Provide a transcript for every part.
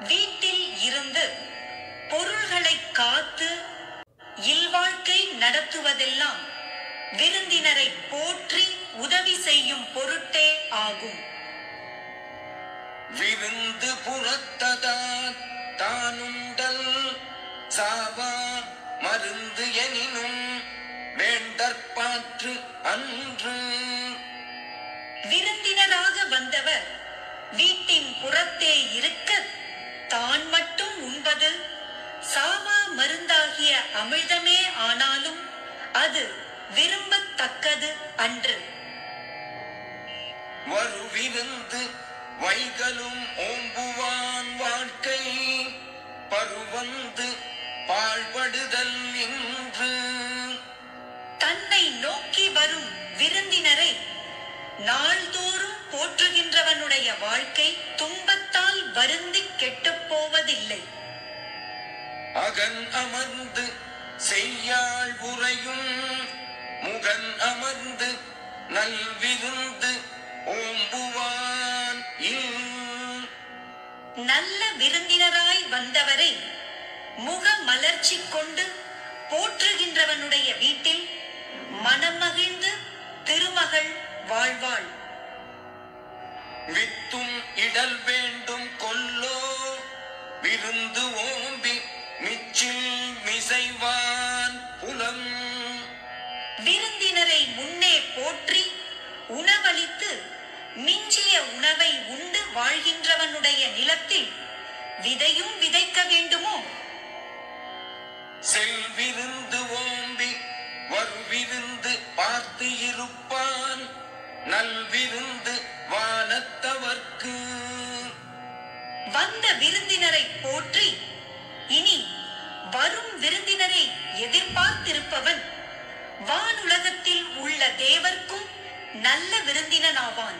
வீட்டில் இருந்து பொருள்களை காத்து இல்வாழ்க்கை நடத்துவதெல்லாம் விருந்தினரை போற்றி உதவி செய்யும் பொருட்டே ஆகும் விருந்து புறத்ததார் தானுண்டல் சாவா மருந்து எனினும் வேண்டற்பாற்று அன்று விருந்தினராக வந்தவர் வீட்டின் புறத்தே இருக்க தான் மட்டும் உண்பது சாவா மருந்தாகிய அமிழ்தமே ஆனாலும் அது விரும்பத்தக்கது அன்று வருவிருந்து வைகலும் ஓம்புவான் வாழ்க்கை பருவந்து பாழ்படுதல் இன்று தன்னை நோக்கி வரும் விருந்தினரை நாள்தோறும் போற்றுகின்றவனுடைய வாழ்க்கை துன்பத்தால் வருந்திக் கெட்டுப் போவதில்லை அகன் அமர்ந்து செய்யாள் உறையும் முகன் அமர்ந்து நல்விருந்து ஓம்புவான் இல் நல்ல விருந்தினராய் வந்தவரை முக மலர்ச்சி கொண்டு போற்றுகின்றவனுடைய வீட்டில் மனமகிழ்ந்து திருமகள் வாழ்வாள் வித்தும் இடல் வேண்டும் கொல்லோ விருந்து ஓம்பி மிச்சில் மிசைவான் புலம் விருந்தினரை முன்னே போற்றி உணவளித்து மிஞ்சிய உணவை உண்டு வாழ்கின்றவனுடைய நிலத்தில் விதையும் விதைக்க வேண்டுமோ செல்விருந்து ஓம்பி வருவிருந்து பார்த்து இருப்பான் நல்விருந்து வானத்தவர்க்கு வந்த விருந்தினரை போற்றி இனி வரும் விருந்தினரை எதிர்பார்த்திருப்பவன் வானுலகத்தில் உள்ள தேவர்க்கும் நல்ல விருந்தினனாவான்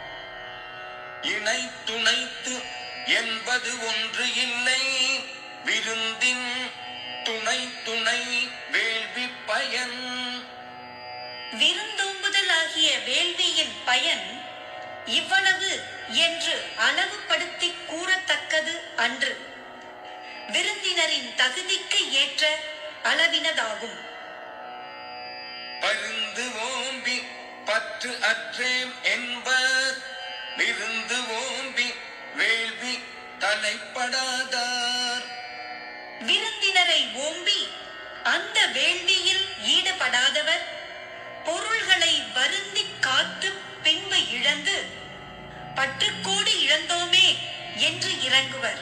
இணை துணைத்து என்பது ஒன்று இல்லை விருந்தின் துணை துணை வேள்வி பயன் விருந்தோம்புதலாகிய வேள்வியின் பயன் இவ்வளவு என்று அளவுபடுத்தி கூறத்தக்கது அன்று விருந்தினரின் தகுதிக்கு ஏற்ற அளவினதாகும் பருந்து ஓம்பி பற்று அற்றேம் என்பர் விருந்து ஓம்பி வேள்வி தலைப்படாதார் விருந்தினரை ஓம்பி அந்த வேள்வியில் ஈடுபடாதவர் பொருள்களை வருந்தி காத்து பின்பு இழந்து பற்றுக்கோடு இழந்தோமே என்று இறங்குவர்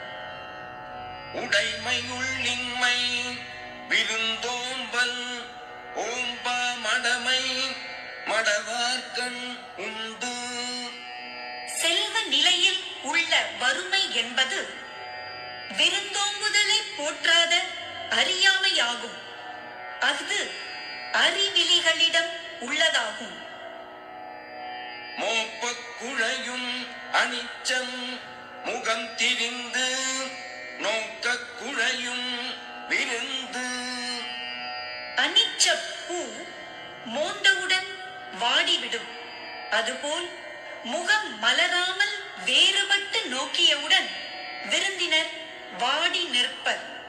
உடைமையுள்ளின்மை விருந்தோம்பல் ஓம்பா மடமை மடவார்கண் உண்டு செல்வ நிலையில் உள்ள வறுமை என்பது விருந்தோம்புதலை போற்றாத அறியாமையாகும் அது அறிவிலிகளிடம் உள்ளதாகும் மோப்பக் குழையும் அனிச்சம் முகம் திரிந்து நோக்கக் குழையும் விருந்து அனிச்ச பூ மோந்தவுடன் வாடிவிடும் அதுபோல் முகம் மலராமல் வேறுபட்டு நோக்கியவுடன் விருந்தினர் வாடி நிற்பர்